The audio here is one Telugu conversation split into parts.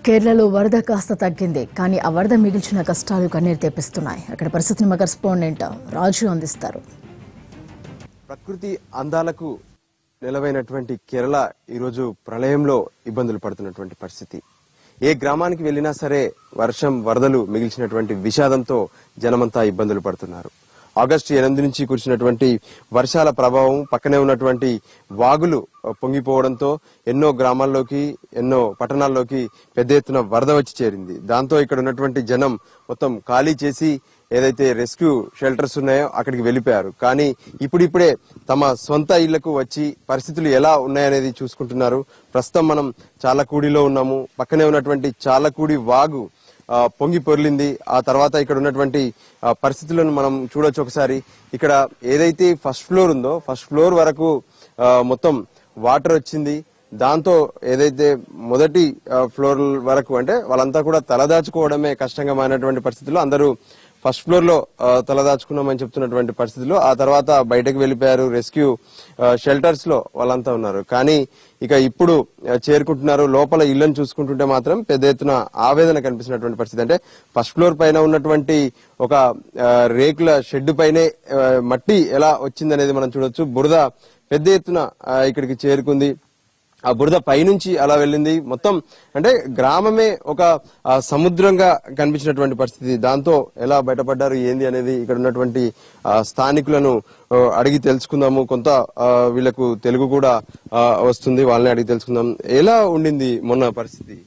కేరళలో వరద కాస్త తగ్గింది కానీ ఆ వరద మిగిల్చిన కష్టాలు కన్నీరు తెప్పిస్తున్నాయి అక్కడ పరిస్థితిని మా కరెస్పాండెంట్ రాజు అందిస్తారు ప్రకృతి అందాలకు నెలవైనటువంటి కేరళ ఈరోజు ప్రళయంలో ఇబ్బందులు పడుతున్నటువంటి పరిస్థితి ఏ గ్రామానికి వెళ్ళినా సరే వర్షం వరదలు మిగిల్చినటువంటి విషాదంతో జనమంతా ఇబ్బందులు పడుతున్నారు ఆగస్టు ఎనిమిది నుంచి కురిసినటువంటి వర్షాల ప్రభావం పక్కనే ఉన్నటువంటి వాగులు పొంగిపోవడంతో ఎన్నో గ్రామాల్లోకి ఎన్నో పట్టణాల్లోకి పెద్ద ఎత్తున వరద వచ్చి చేరింది దాంతో ఇక్కడ ఉన్నటువంటి జనం మొత్తం ఖాళీ చేసి ఏదైతే రెస్క్యూ షెల్టర్స్ ఉన్నాయో అక్కడికి వెళ్ళిపోయారు కానీ ఇప్పుడిప్పుడే తమ సొంత ఇళ్లకు వచ్చి పరిస్థితులు ఎలా ఉన్నాయనేది చూసుకుంటున్నారు ప్రస్తుతం మనం చాలకూడిలో ఉన్నాము పక్కనే ఉన్నటువంటి చాలకూడి వాగు ఆ, పొంగి పొర్లింది ఆ తర్వాత ఇక్కడ ఉన్నటువంటి ఆ, పరిస్థితులను మనం చూడొచ్చు ఒకసారి ఇక్కడ ఏదైతే ఫస్ట్ ఫ్లోర్ ఉందో ఫస్ట్ ఫ్లోర్ వరకు ఆ, మొత్తం వాటర్ వచ్చింది దాంతో ఏదైతే మొదటి ఆ, ఫ్లోర్ వరకు అంటే వాళ్ళంతా కూడా తలదాచుకోవడమే కష్టంగా మారినటువంటి పరిస్థితుల్లో అందరూ ఫస్ట్ ఫ్లోర్ లో ఆ, తలదాచుకున్నామని చెప్తున్నటువంటి పరిస్థితుల్లో ఆ తర్వాత బయటకు వెళ్ళిపోయారు రెస్క్యూ షెల్టర్స్ లో వాళ్ళంతా ఉన్నారు కానీ ఇక ఇప్పుడు ఆ, చేరుకుంటున్నారు లోపల ఇళ్లను చూసుకుంటుంటే మాత్రం పెద్ద ఎత్తున ఆవేదన కనిపిస్తున్నటువంటి పరిస్థితి అంటే ఫస్ట్ ఫ్లోర్ పైన ఉన్నటువంటి ఒక ఆ, రేకుల షెడ్ పైనే ఆ, మట్టి ఎలా వచ్చిందనేది మనం చూడొచ్చు బురద పెద్ద ఎత్తున ఆ, ఇక్కడికి చేరుకుంది ఆ బురద పైనుంచి అలా వెళ్ళింది మొత్తం అంటే గ్రామమే ఒక ఆ, సముద్రంగా కనిపించినటువంటి పరిస్థితి దాంతో ఎలా బయటపడ్డారు ఏంది అనేది ఇక్కడ ఉన్నటువంటి ఆ, స్థానికులను ఆ, అడిగి తెలుసుకుందాము కొంత ఆ, వీళ్ళకు తెలుగు కూడా ఆ, వస్తుంది వాళ్ళని అడిగి తెలుసుకుందాం ఎలా ఉండింది మొన్న పరిస్థితి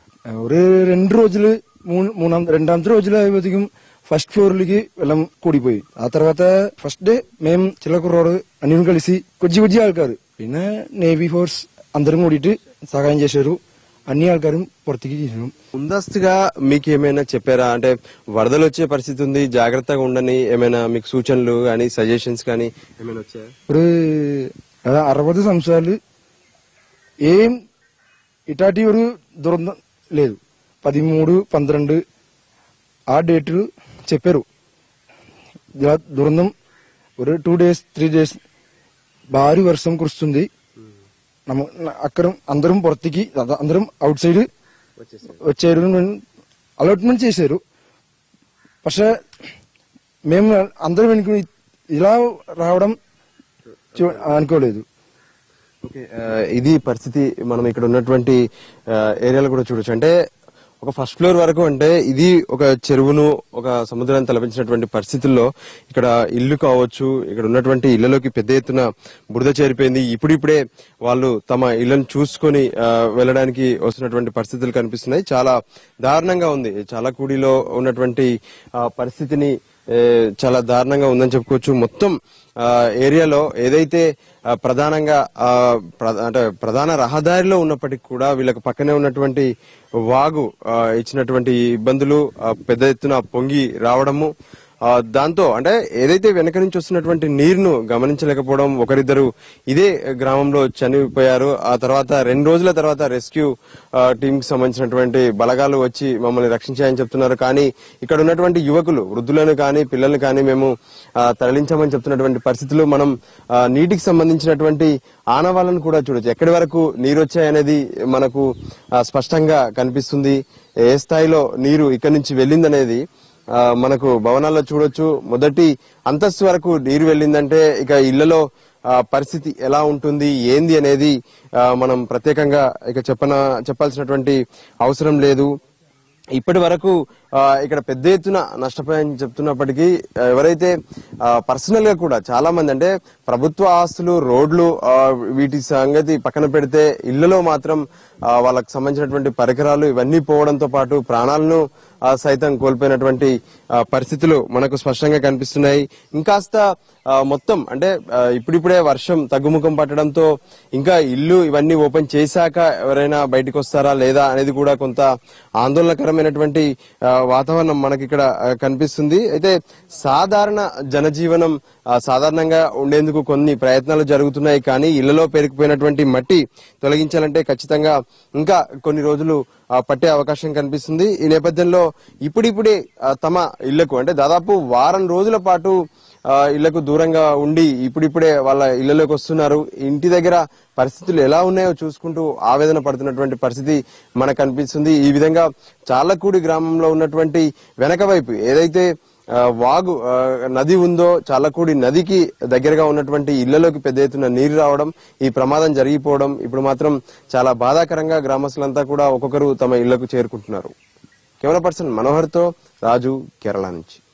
ഒരു രണ്ട് రోజులు మూడు మూడు രണ്ടാമത്തെ రోజులు అయ్యేదికం ఫస్ట్ ఫ్లోర్లకి వెళ్ళం కూడిపోయి ఆ తర్వాత ఫస్ట్ డే మేము చిలకూరోడు అన్ని కలిసి కొద్ది కొద్ది ఆൾക്കാർ പിന്നെ നേവി ഫോഴ്സ് అందరం കൂടിയിട്ട് సహాయం చేశారు అన్ని ఆൾക്കാരും പുറത്തേക്ക് చేసాం ముందస్తుగా మీకు ఏమైనా చెప్పారా అంటే వరదలు వచ్చే పరిస్థితి ఉంది జాగ్రత్తగా ఉండని ఏమైనా మీకు సూచనలు కానీ సజెషన్స్ కానీ ఏమైనా వచ్చాయా ഒരു അതാ అరవది సంవత్సరాలు ఏం ఇటాటి ഒരു దురంతం లేదు పదిమూడు పంతొమ్మిది ఆ డేట్లు చెప్పారు ఇలా దురంతం ഒരു టూ డేస్ త్రీ డేస్ భారీ వర్షం కురుస్తుంది నమ్మ- అక్కడ అందరం పుറത്തേക്ക് అద- అందరం అవుట్ సైడ్ వచ్చారు అలాట్మెంట్ చేశారు പക്ഷെ మేము అందరం అనుకుని ఇలా రావడం చూ- అనుకోలేదు ఓకే ఆ, ఇది పరిస్థితి మనం ఇక్కడ ఉన్నటువంటి ఆ, ఏరియాలో కూడా చూడొచ్చు అంటే ఒక ఫస్ట్ ఫ్లోర్ వరకు అంటే ఇది ఒక చెరువును ఒక సముద్రాన్ని తలపించినటువంటి పరిస్థితుల్లో ఇక్కడ ఇల్లు కావచ్చు ఇక్కడ ఉన్నటువంటి ఇళ్లలోకి పెద్ద ఎత్తున బురద చేరిపోయింది ఇప్పుడిప్పుడే వాళ్ళు తమ ఇళ్లను చూసుకొని ఆ, వెళ్ళడానికి వస్తున్నటువంటి పరిస్థితులు కనిపిస్తున్నాయి చాలా దారుణంగా ఉంది చాలా కూడిలో ఉన్నటువంటి ఆ, పరిస్థితిని ఏ, చాలా దారుణంగా ఉందని చెప్పుకోవచ్చు మొత్తం ఆ, ఏరియాలో ఏదైతే ఆ, ప్రధానంగా ఆ, ప్ర- అంటే ప్రధాన రహదారిలో ఉన్నప్పటికీ కూడా వీళ్ళకి పక్కనే ఉన్నటువంటి వాగు ఆ, ఇచ్చినటువంటి ఇబ్బందులు ఆ, పెద్ద ఎత్తున పొంగి రావడము ఆ, దాంతో అంటే ఏదైతే వెనక నుంచి వస్తున్నటువంటి నీరును గమనించలేకపోవడం ఒకరిద్దరు ఇదే గ్రామంలో చనిపోయారు ఆ తర్వాత రెండు రోజుల తర్వాత రెస్క్యూ టీమ్ కి సంబంధించినటువంటి బలగాలు వచ్చి మమ్మల్ని రక్షించాయని చెప్తున్నారు కానీ ఇక్కడ ఉన్నటువంటి యువకులు వృద్ధులను కానీ పిల్లలను కానీ మేము ఆ, తరలించామని చెప్తున్నటువంటి పరిస్థితులు మనం ఆ, నీటికి సంబంధించినటువంటి ఆనవాళ్ళను కూడా చూడొచ్చు ఎక్కడి వరకు నీరు వచ్చాయనేది మనకు ఆ, స్పష్టంగా కనిపిస్తుంది ఏ స్థాయిలో నీరు ఇక్కడి నుంచి వెళ్ళిందనేది ఆ, మనకు భవనాల్లో చూడొచ్చు మొదటి అంతస్తు వరకు నీరు వెళ్ళిందంటే ఇక ఇళ్లలో ఆ, పరిస్థితి ఎలా ఉంటుంది ఏంది అనేది ఆ, మనం ప్రత్యేకంగా ఇక చెప్పన చెప్పాల్సినటువంటి అవసరం లేదు ఇప్పటి వరకు ఆ, ఇక్కడ పెద్ద ఎత్తున నష్టపోయాయని చెప్తున్నప్పటికీ ఆ, ఎవరైతే పర్సనల్ గా కూడా చాలా మంది అంటే ప్రభుత్వ ఆస్తులు రోడ్లు ఆ, వీటి సంగతి పక్కన పెడితే ఇళ్లలో మాత్రం ఆ, వాళ్ళకి సంబంధించినటువంటి పరికరాలు ఇవన్నీ పోవడంతో పాటు ప్రాణాలను ఆ, సైతం కోల్పోయినటువంటి ఆ, పరిస్థితులు మనకు స్పష్టంగా కనిపిస్తున్నాయి ఇంకాస్త ఆ, మొత్తం అంటే ఆ, ఇప్పుడిప్పుడే వర్షం తగ్గుముఖం పట్టడంతో ఇంకా ఇల్లు ఇవన్నీ ఓపెన్ చేశాక ఎవరైనా బయటకు వస్తారా లేదా అనేది కూడా కొంత ఆందోళనకరమైనటువంటి ఆ, వాతావరణం మనకి ఇక్కడ ఆ, కనిపిస్తుంది అయితే సాధారణ జనజీవనం ఆ, సాధారణంగా ఉండేందుకు కొన్ని ప్రయత్నాలు జరుగుతున్నాయి కానీ ఇళ్లలో పేరుకుపోయినటువంటి మట్టి తొలగించాలంటే ఖచ్చితంగా ఇంకా కొన్ని రోజులు ఆ, పట్టే అవకాశం కనిపిస్తుంది ఈ నేపథ్యంలో ఇప్పుడిప్పుడే ఆ, తమ ఇళ్లకు అంటే దాదాపు వారం రోజుల పాటు ఆ, ఇళ్లకు దూరంగా ఉండి ఇప్పుడిప్పుడే వాళ్ళ ఇళ్లలోకి వస్తున్నారు ఇంటి దగ్గర పరిస్థితులు ఎలా ఉన్నాయో చూసుకుంటూ ఆవేదన పడుతున్నటువంటి పరిస్థితి మనకు కనిపిస్తుంది ఈ విధంగా చాలకూడి గ్రామంలో ఉన్నటువంటి వెనక వైపు ఏదైతే ఆ, వాగు ఆ, నది ఉందో చాలకూడి నదికి దగ్గరగా ఉన్నటువంటి ఇళ్లలోకి పెద్ద ఎత్తున నీరు రావడం ఈ ప్రమాదం జరిగిపోవడం ఇప్పుడు మాత్రం చాలా బాధాకరంగా గ్రామస్తులంతా కూడా ఒక్కొక్కరు తమ ఇళ్లకు చేరుకుంటున్నారు కెమెరా పర్సన్ మనోహర్తో రాజు కేరళ నుంచి